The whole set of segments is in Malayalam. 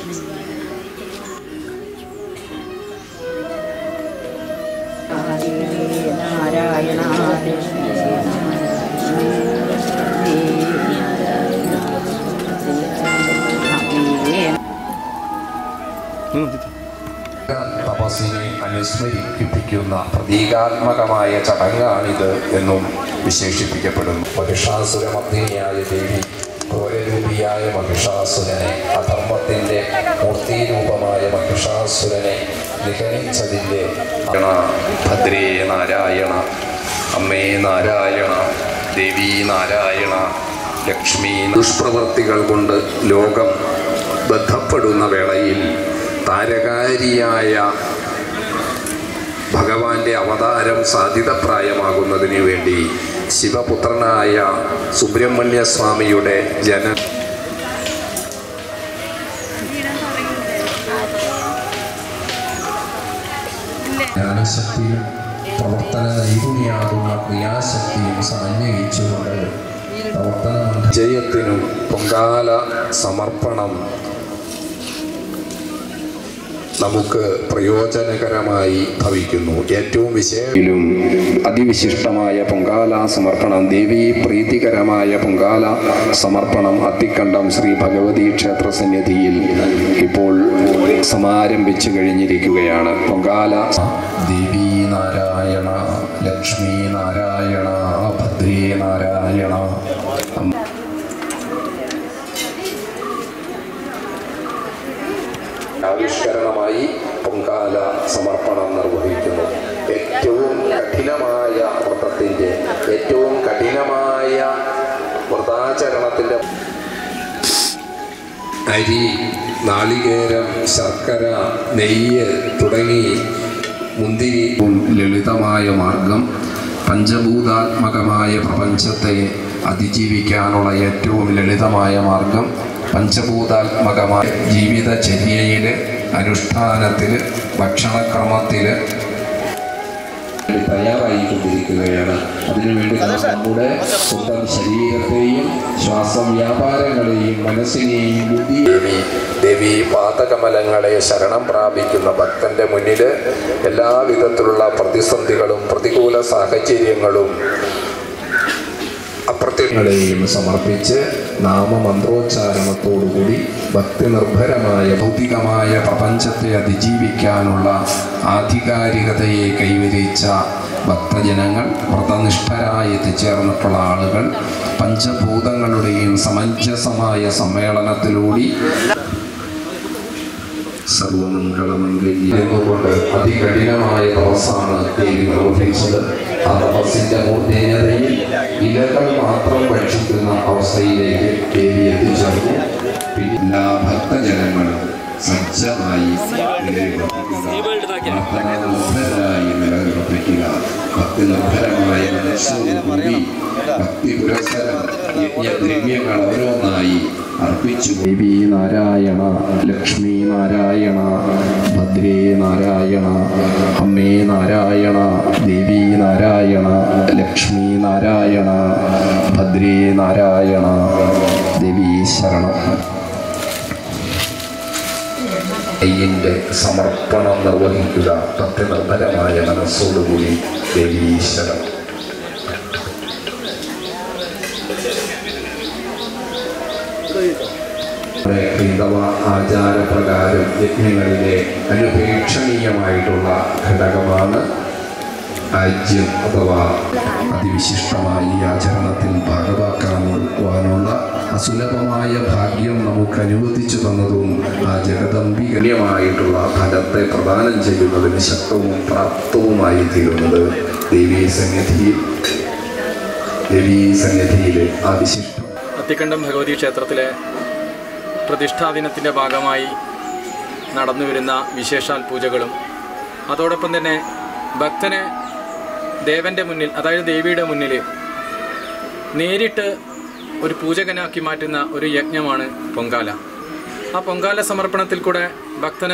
നാരായണ തപസ്സിനെ അനുസ്മരിപ്പിക്കുന്ന പ്രതീകാത്മകമായ ചടങ്ങാണിത് എന്നും വിശേഷിപ്പിക്കപ്പെടുന്നു മഹിഷാസുരമർദ്ദിനിയായ ദേവി ഘോരരൂപിയായ മഹിഷാസുരനെ അധർമ്മത്തിൻ്റെ മൂർത്തിരൂപമായ മഹിഷാസുരനെ നിഗണിച്ചതിൻ്റെ ഭദ്രേ നാരായണ അമ്മേ നാരായണ ദേവി നാരായണ ലക്ഷ്മി ദുഷ്പ്രവർത്തികൾ കൊണ്ട് ലോകം ബന്ധപ്പെടുന്ന വേളയിൽ താരകാരിയായ ഭഗവാന്റെ അവതാരം സാധ്യതപ്രായമാകുന്നതിന് വേണ്ടി ശിവപുത്രനായ സുബ്രഹ്മണ്യ സ്വാമിയുടെ ജന ജ്ഞാനശക്തിയും പ്രവർത്തന നൈപുണ്യാകുന്ന ക്രിയാശക്തിയും സമന്വയിച്ചുകൊണ്ട് പ്രവർത്തന ജയത്തിനും പൊങ്കാല സമർപ്പണം നമുക്ക് പ്രയോജനകരമായി ഭവിക്കുന്നു ഏറ്റവും വിശേഷിലും അതിവിശിഷ്ടമായ പൊങ്കാല സമർപ്പണം ദേവി പ്രീതികരമായ പൊങ്കാല സമർപ്പണം അത്തിക്കണ്ടം ശ്രീ ഭഗവതി ക്ഷേത്ര സന്നിധിയിൽ ഇപ്പോൾ സമാരംഭിച്ചു കഴിഞ്ഞിരിക്കുകയാണ് പൊങ്കാല ദേവി നാരായണ ലക്ഷ്മി നാരായണ ഭദ്രേ നാരായണ ആവിഷ്കരണമായി പൊങ്കാല സമർപ്പണം നിർവഹിക്കുന്നു ഏറ്റവും കഠിനമായ വ്രതത്തിൻ്റെ ഏറ്റവും കഠിനമായ വ്രതാചരണത്തിൻ്റെ അരി നാളികേരം ശർക്കര നെയ്യ് തുടങ്ങി മുന്തിരി ലളിതമായ മാർഗം പഞ്ചഭൂതാത്മകമായ പ്രപഞ്ചത്തെ അതിജീവിക്കാനുള്ള ഏറ്റവും ലളിതമായ മാർഗം പഞ്ചഭൂതാത്മകമായ ജീവിതചര്യയിൽ അനുഷ്ഠാനത്തിൽ ഭക്ഷണക്രമത്തിൽ തയ്യാറായിക്കൊണ്ടിരിക്കുകയാണ് അതിനുവേണ്ടി നാം നമ്മുടെ സ്വന്തം ശരീരത്തെയും ശ്വാസം വ്യാപാരങ്ങളെയും മനസ്സിനെയും ബുദ്ധിയെയും ദേവി പാതകമലങ്ങളെ ശരണം പ്രാപിക്കുന്ന ഭക്തന്റെ മുന്നിൽ എല്ലാവിധത്തിലുള്ള പ്രതിസന്ധികളും പ്രതികൂല സാഹചര്യങ്ങളും അപ്രത്യങ്ങളെയും സമർപ്പിച്ച് നാമമന്ത്രോച്ചാരണത്തോടുകൂടി ഭക്തിനിർഭരമായ ഭൗതികമായ പ്രപഞ്ചത്തെ അതിജീവിക്കാനുള്ള ആധികാരികതയെ കൈവരിച്ച ഭക്തജനങ്ങൾ വ്രതനിഷ്ഠരായി എത്തിച്ചേർന്നിട്ടുള്ള ആളുകൾ പഞ്ചഭൂതങ്ങളുടെയും സമഞ്ജസമായ സമ്മേളനത്തിലൂടി സർവമംഗളമംഗല്യെന്നുകൊണ്ട് അതികഠിനമായ തപസ്സാണ് ദേവി നിർവഹിച്ചത് ആ തപസ്സിന്റെ മൂർധന്യതയിൽ ഇലകൾ മാത്രം ഭക്ഷിക്കുന്ന അവസ്ഥയിലേക്ക് ദേവി എത്തിച്ചേർന്നു പിന്നെ എല്ലാ ഭക്തജനങ്ങളും സജ്ജമായി നിലയുറപ്പിക്കുക നിലയുറപ്പിക്കുക ഭക്തി നിർഭരമായ മനസ്സോടുകൂടി ഭക്തി പുരസ്സരം യജ്ഞദ്രവ്യങ്ങൾ ഓരോന്നായി അർപ്പിച്ചു ദേവി നാരായണ ലക്ഷ്മി നാരായണ ഭദ്രേ നാരായണ അമ്മേ നാരായണ ദേവി നാരായണ ലക്ഷ്മി നാരായണ ഭദ്രേ നാരായണ ദേവി ശരണം അയ്യന്റെ സമർപ്പണം നിർവഹിക്കുക ഭക്തിനിർഭരമായ മനസ്സോടുകൂടി ദേവീശ്വരം നമ്മുടെ ഹൈന്ദവ ആചാരപ്രകാരം യജ്ഞങ്ങളിലെ അനുപേക്ഷണീയമായിട്ടുള്ള ഘടകമാണ് രാജ്യം അഥവാ അതിവിശിഷ്ടമായ ഈ ആചരണത്തിൽ ഭാഗവാക്കാനുള്ള അസുലഭമായ ഭാഗ്യം നമുക്ക് അനുവദിച്ചു തന്നതും ആ ജഗദംബികന്യമായിട്ടുള്ള ഫലത്തെ പ്രദാനം ചെയ്യുന്നതിന് ശക്തവും പ്രാപ്തവുമായി തീരുന്നത് ദേവീ സന്നിധിയിൽ ദേവീ സന്നിധിയിലെ ആ വിശിഷ്ട അത്തിക്കണ്ടം ഭഗവതി ക്ഷേത്രത്തിലെ പ്രതിഷ്ഠാദിനത്തിൻ്റെ ഭാഗമായി നടന്നു വരുന്ന വിശേഷാൽ പൂജകളും അതോടൊപ്പം തന്നെ ഭക്തനെ ദേവൻ്റെ മുന്നിൽ അതായത് ദേവിയുടെ മുന്നിൽ നേരിട്ട് ഒരു പൂജകനാക്കി മാറ്റുന്ന ഒരു യജ്ഞമാണ് പൊങ്കാല ആ പൊങ്കാല സമർപ്പണത്തിൽ കൂടെ ഭക്തന്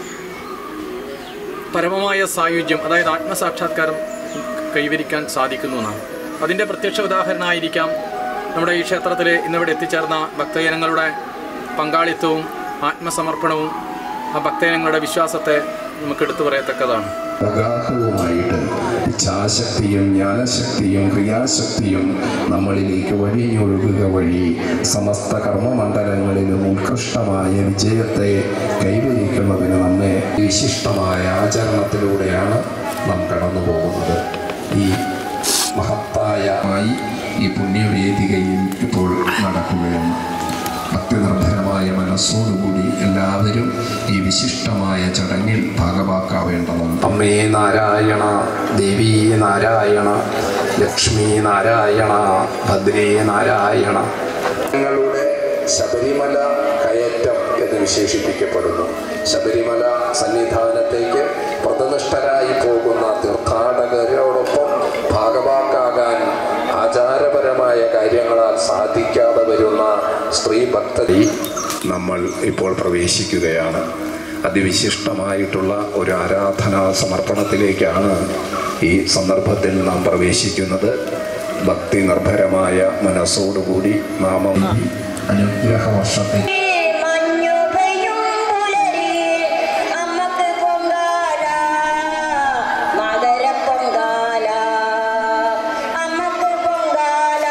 പരമമായ സായുജ്യം അതായത് ആത്മസാക്ഷാത്കാരം കൈവരിക്കാൻ സാധിക്കുന്നു എന്നാണ് അതിൻ്റെ പ്രത്യക്ഷ ഉദാഹരണമായിരിക്കാം നമ്മുടെ ഈ ക്ഷേത്രത്തിൽ ഇന്നിവിടെ എത്തിച്ചേർന്ന ഭക്തജനങ്ങളുടെ പങ്കാളിത്തവും ആത്മസമർപ്പണവും ആ ഭക്തജനങ്ങളുടെ വിശ്വാസത്തെ നമുക്ക് എടുത്തു പറയത്തക്കതാണ് പ്രഗാഹവുമായിട്ട് ഇച്ഛാശക്തിയും ജ്ഞാനശക്തിയും ക്രിയാശക്തിയും നമ്മളിലേക്ക് വഴിഞ്ഞൊഴുകുക വഴി സമസ്ത കർമ്മമണ്ഡലങ്ങളിലും ഉത്കൃഷ്ടമായ വിജയത്തെ കൈവരിക്കുന്നതിന് നമ്മെ വിശിഷ്ടമായ ആചരണത്തിലൂടെയാണ് നാം കടന്നു പോകുന്നത് ഈ മഹത്തായ ഈ പുണ്യവേദികയിൽ ഇപ്പോൾ നടക്കുകയാണ് ഭക്തിനിർഭരമായ മനസ്സോടുകൂടി എല്ലാവരും ഈ വിശിഷ്ടമായ ചടങ്ങിൽ ഭാഗമാക്കാവേണ്ടതാണ് അമ്മേ നാരായണ ദേവി നാരായണ ലക്ഷ്മി നാരായണ ഭദ്രേ നാരായണ ഞങ്ങളുടെ ശബരിമല കയറ്റം എന്ന് വിശേഷിപ്പിക്കപ്പെടുന്നു ശബരിമല സന്നിധാനത്തേക്ക് വ്രതനിഷ്ഠരായി പോകുന്ന തീർത്ഥാടകരോടൊപ്പം ഭാഗവാക്കാകാൻ ആചാരപരമായ കാര്യങ്ങളാൽ സാധിക്കാതെ വരുന്ന സ്ത്രീ ഭക്തരി നമ്മൾ ഇപ്പോൾ പ്രവേശിക്കുകയാണ് അതിവിശിഷ്ടമായിട്ടുള്ള ഒരു ആരാധനാ സമർപ്പണത്തിലേക്കാണ് ഈ സന്ദർഭത്തിൽ നാം പ്രവേശിക്കുന്നത് ഭക്തി നിർഭരമായ മനസ്സോടുകൂടി നാമം അനുഗ്രഹ വർഷത്തെ മഞ്ഞുപെയ്യും പുലരിയിൽ അമ്മക്ക് പൊങ്കാല മകര പൊങ്കാല അമ്മക്ക് പൊങ്കാല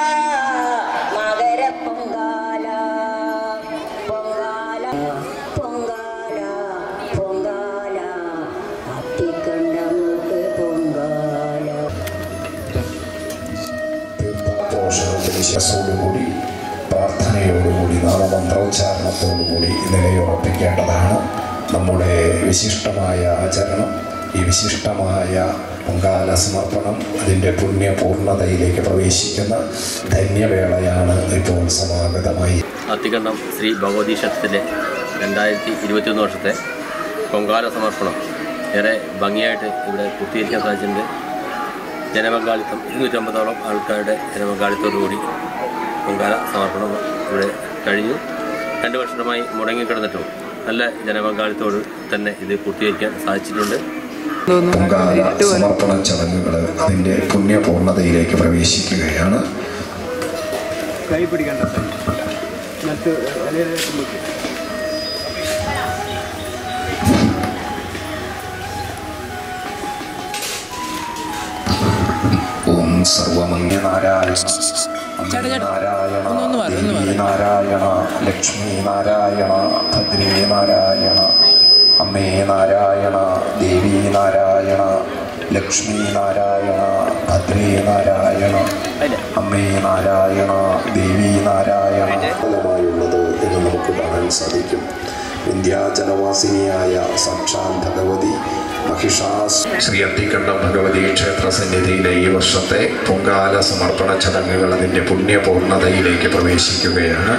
മകര പൊങ്കാല പൊങ്കാല പൊങ്കാല പൊങ്കാല അത്തിക്കണ്ടമ്മക്ക് പൊങ്കാല പോഷണത്തിന് ശിരസോടുകൂടി പ്രാർത്ഥനയോടുകൂടി നാമമന്ത്രോച്ചാരണത്തോടുകൂടി നിലയുറപ്പിക്കേണ്ടതാണ് നമ്മുടെ വിശിഷ്ടമായ ആചരണം ഈ വിശിഷ്ടമായ പൊങ്കാല സമർപ്പണം അതിൻ്റെ പുണ്യപൂർണ്ണതയിലേക്ക് പ്രവേശിക്കുന്ന ധന്യവേളയാണ് ഇപ്പോൾ സമാഗതമായി അത്തിക്കണ്ടം ശ്രീ ഭഗവതി ക്ഷേത്രത്തിലെ രണ്ടായിരത്തി ഇരുപത്തിയൊന്ന് വർഷത്തെ പൊങ്കാല സമർപ്പണം ഏറെ ഭംഗിയായിട്ട് ഇവിടെ പൂർത്തീകരിക്കാൻ സാധിച്ചിട്ടുണ്ട് ജനപങ്കാളിത്തം ഇരുന്നൂറ്റമ്പതോളം ആൾക്കാരുടെ ജനപങ്കാളിത്തോടുകൂടി പൊങ്കാല സമർപ്പണം ഇവിടെ കഴിഞ്ഞു രണ്ട് വർഷമായി മുടങ്ങിക്കിടന്നിട്ടും നല്ല ജനപങ്കാളിത്തോട് തന്നെ ഇത് പൂർത്തീകരിക്കാൻ സാധിച്ചിട്ടുണ്ട് പൊങ്കാല സമർപ്പണ ചടങ്ങുകൾ അതിൻ്റെ പുണ്യപൂർണ്ണതയിലേക്ക് പ്രവേശിക്കുകയാണ് കൈ പിടിക്കണ്ട മറ്റ് ഇലയിലേക്ക് മുക്കി. ഓം സർവമംഗനാരായണ അമ്മേ നാരായണ ദേവി നാരായണ ലക്ഷ്മി നാരായണ ഭദ്രേ നാരായണ അമ്മേ നാരായണ ദേവി നാരായണ ലക്ഷ്മി നാരായണ ഭദ്രേ നാരായണ അമ്മേ നാരായണ ദേവി നാരായണ ഫലമായുള്ളത് എന്ന് നമുക്ക് കാണാൻ സാധിക്കും വിന്ധ്യാചലവാസിനിയായ സാക്ഷാൽ ഭഗവതി മഹിഷാസ് ശ്രീ അത്തിക്കണ്ടം ഭഗവതി ക്ഷേത്ര സന്നിധിയിലെ ഈ വർഷത്തെ പൊങ്കാല സമർപ്പണ ചടങ്ങുകൾ അതിൻ്റെ പുണ്യപൂർണ്ണതയിലേക്ക് പ്രവേശിക്കുകയാണ്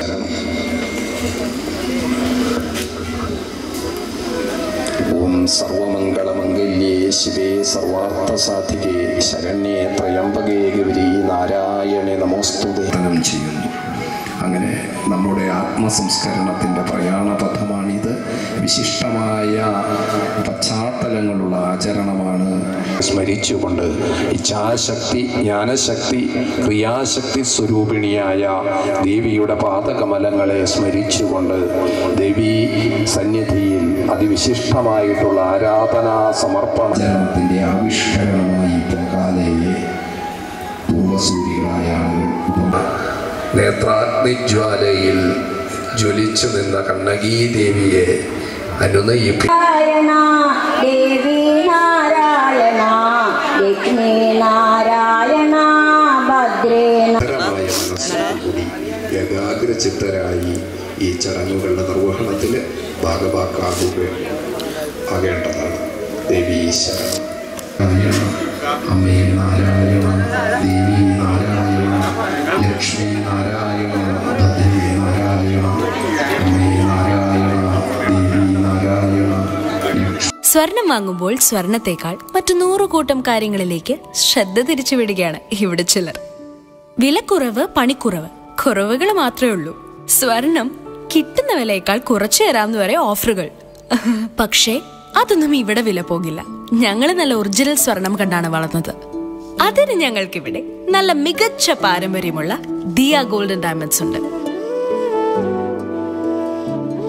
ഓം സർവമംഗളമംഗല്യേ ശിവേ സർവാർത്ഥസാധികേ ശരണ്യേ ത്രയംബകേ ഗൗരി നാരായണേ നമോസ്തുതേ ചെയ്യുന്നു അങ്ങനെ നമ്മുടെ ആത്മസംസ്കരണത്തിൻ്റെ പ്രയാണപഥമാണിത് വിശിഷ്ടമായ പശ്ചാത്തലങ്ങളുള്ള ആചരണമാണ് സ്മരിച്ചുകൊണ്ട് ഇച്ഛാശക്തി ജ്ഞാനശക്തി ക്രിയാശക്തി സ്വരൂപിണിയായ ദേവിയുടെ പാദകമലങ്ങളെ സ്മരിച്ചുകൊണ്ട് ദേവീ സന്നിധിയിൽ അതിവിശിഷ്ടമായിട്ടുള്ള ആരാധനാ സമർപ്പണത്തിൻ്റെ ആവിഷ്കരണമായി പൊങ്കാലയെ പൂർവസൂരികളായ ആളുകൾ നേത്രാഗ്നിജ്വാലയിൽ ജ്വലിച്ചു നിന്ന കണ്ണകീ ദേവിയെ അനുനയിപ്പി നാരായണ ദേവി നാരായണ ലക്ഷ്മി നാരായണ ഭദ്രേ മായ മനസ്സോടുകൂടി ഏകാഗ്രചിത്തരായി ഈ ചടങ്ങുകളുടെ നിർവഹണത്തിൽ ഭാഗഭാക്കാകുക ആകേണ്ടതാണ് ദേവീ ശരണം നാരായണ അമ്മേ നാരായണ ദേവി നാരായണ ലക്ഷ്മി നാരായണ ഭദ്രേ നാരായണ അമ്മേ നാരായണ ദേവി നാരായണ ലക്ഷ്മി സ്വർണം വാങ്ങുമ്പോൾ സ്വർണത്തേക്കാൾ മറ്റു നൂറുകൂട്ടം കാര്യങ്ങളിലേക്ക് ശ്രദ്ധ തിരിച്ചുവിടുകയാണ് ഇവിടെ ചിലർ വിലക്കുറവ് പണിക്കുറവ് കുറവുകൾ മാത്രമേ ഉള്ളൂ സ്വർണം കിട്ടുന്ന വിലയേക്കാൾ കുറച്ചു തരാമെന്ന് വരെ ഓഫറുകൾ പക്ഷേ അതൊന്നും ഇവിടെ വില പോകില്ല ഞങ്ങൾ നല്ല ഒറിജിനൽ സ്വർണം കണ്ടാണ് വളർന്നത് അതിന് ഞങ്ങൾക്കിവിടെ നല്ല മികച്ച പാരമ്പര്യമുള്ള ദിയ ഗോൾഡൻ ഡയമണ്ട്സ് ഉണ്ട്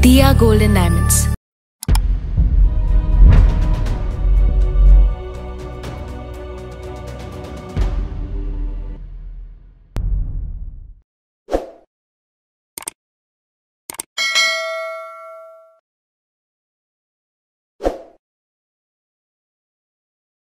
ദിയ ഗോൾഡൻ ഡയമണ്ട്സ്